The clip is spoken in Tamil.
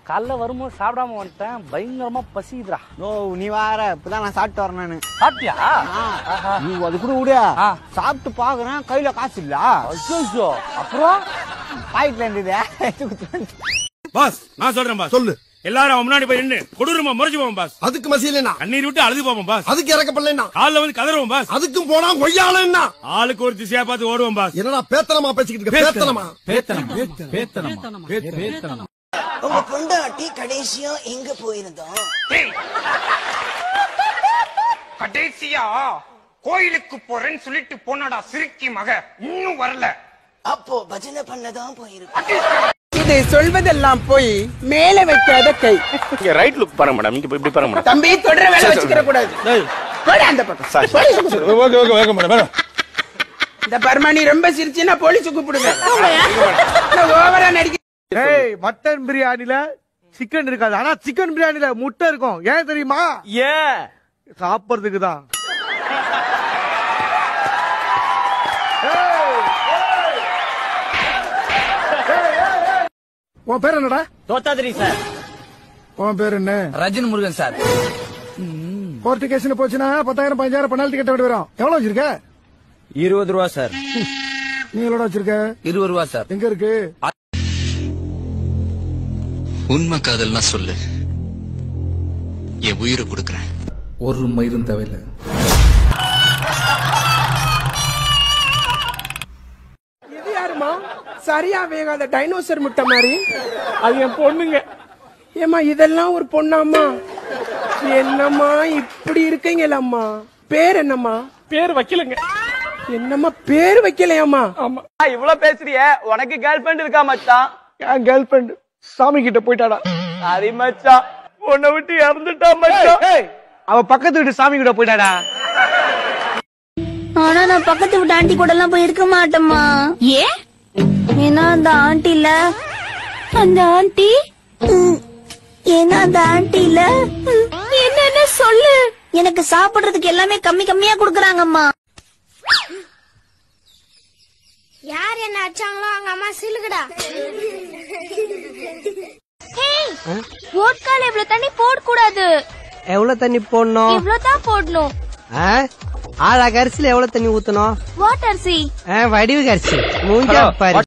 காலைல வரும்போது சாப்பிடாம வந்துட்டேன் பயங்கரமா பசிக்குதுடா நோ நீ வார இப்பதான் நான் சாப்பிட்டு வரேன் நானு சாப்பிட்டியா நீ அது கூட விடு ஆ. சாப்பிட்டு பாக்குறேன் கையில காசு இல்ல அச்சோ அப்புறம் பாக்கெட்ல இருந்தது பாஸ் நான் சொல்றேன் பாஸ் சொல்லு எல்லாரும் அவன் முன்னாடி போய் நின்னு கொடூரமா முறைச்சு போவோம் பாஸ் அதுக்கு மசியலனா கண்ணீர் விட்டு அழுது போவோம் பாஸ் அதுக்கு இறக்கப்படலனா காலில் வந்து கதறுவோம் பாஸ் அதுக்கும் போனா கொய்யாலன்னா ஆளுக்கு ஒரு திசையா பார்த்து ஓடுவோம் பாஸ் என்னடா பேத்தனமா பேசிக்கிட்டு இருக்க பேத்தனமா உங்க பொண்டாட்டி கடைசியா எங்க போயிருந்தோம் கடைசியா கோயிலுக்கு போறேன்னு சொல்லிட்டு போனடா சிறுக்கி மக இன்னும் வரல அப்போ பஜனை பண்ணதான் போயிருக்கோம் இதை சொல்வதெல்லாம் போய் மேல வைக்காத கை ரைட் லுக் பாருங்க மேடம் இங்க இப்படி பாருங்க மேடம் தம்பி தொடர வேலை வச்சுக்கிற கூடாது போடு அந்த பக்கம் போலீஸ் கூப்பிடு. ஓகே ஓகே ஓகே மேடம் இந்த பர்மானி ரொம்ப சிரிச்சுன்னா போலீஸ் கூப்பிடுவேன் ஓவரா நடிக்க ஏய் மட்டன் பிரியாணில சிக்கன் இருக்காது ஆனா சிக்கன் பிரியாணில முட்டை இருக்கும் ஏன் தெரியுமா ஏன் சாப்பிடுறதுக்கு தான் உன் பேர் என்னடா தோத்தாதிரி சார் உன் பேர் என்ன ரஜினி முருகன் சார் கோர்ட்டு கேஸ்னு போச்சுன்னா பத்தாயிரம் பதினஞ்சாயிரம் பெனால்டி கட்ட வேண்டி வரும் எவ்வளவு வச்சிருக்க இருபது ரூபா சார் நீ எவ்வளவு வச்சிருக்க இருபது ரூபா சார் எங்க இருக்கு உண்மை காதல்னா சொல்லு என் உயிரை கொடுக்கறேன் ஒரு மயிரும் தேவையில்லை இது யாருமா சரியா வேகாத டைனோசர் முட்டை மாதிரி அது என் பொண்ணுங்க ஏமா இதெல்லாம் ஒரு பொண்ணாம்மா என்னம்மா இப்படி இருக்கீங்களம்மா பேர் என்னம்மா பேர் வைக்கலங்க என்னம்மா பேர் வைக்கலையாம்மா இவ்வளவு பேசுறிய உனக்கு கேர்ள் ஃபிரெண்ட் இருக்கா மச்சான் என் கேர்ள் ஃபிரெண்ட் சாமி கிட்ட போயிட்டாடா சரி மச்சான் உன்னை விட்டு இறந்துட்டா மச்சான் ஏய், அவ பக்கத்து வீட்டு சாமி கிட்ட போயிட்டாடா ஆனா நான் பக்கத்து வீட்டு ஆண்டி கூட எல்லாம் போய் இருக்க மாட்டேம்மா ஏன் ஏன்னா அந்த ஆண்டில அந்த ஆண்டி ம், ஏன்னா அந்த ஆண்டில ம், என்னன்னு சொல்லு எனக்கு சாப்பிடுறதுக்கு எல்லாமே கம்மி கம்மியா குடுக்கறாங்கம்மா யார் என்ன அடிச்சாங்களோ அவங்க அம்மா சிலுகுடா போட்கால இவ்வளவு தண்ணி போட கூடாது எவ்வளவு தண்ணி போடணும் இவ்வளவுதான் போடணும் ஆழா கரிசில எவ்வளவு தண்ணி ஊத்தணும் வாட்டர் சி வடிவு கரிசி மூஞ்சா பாரு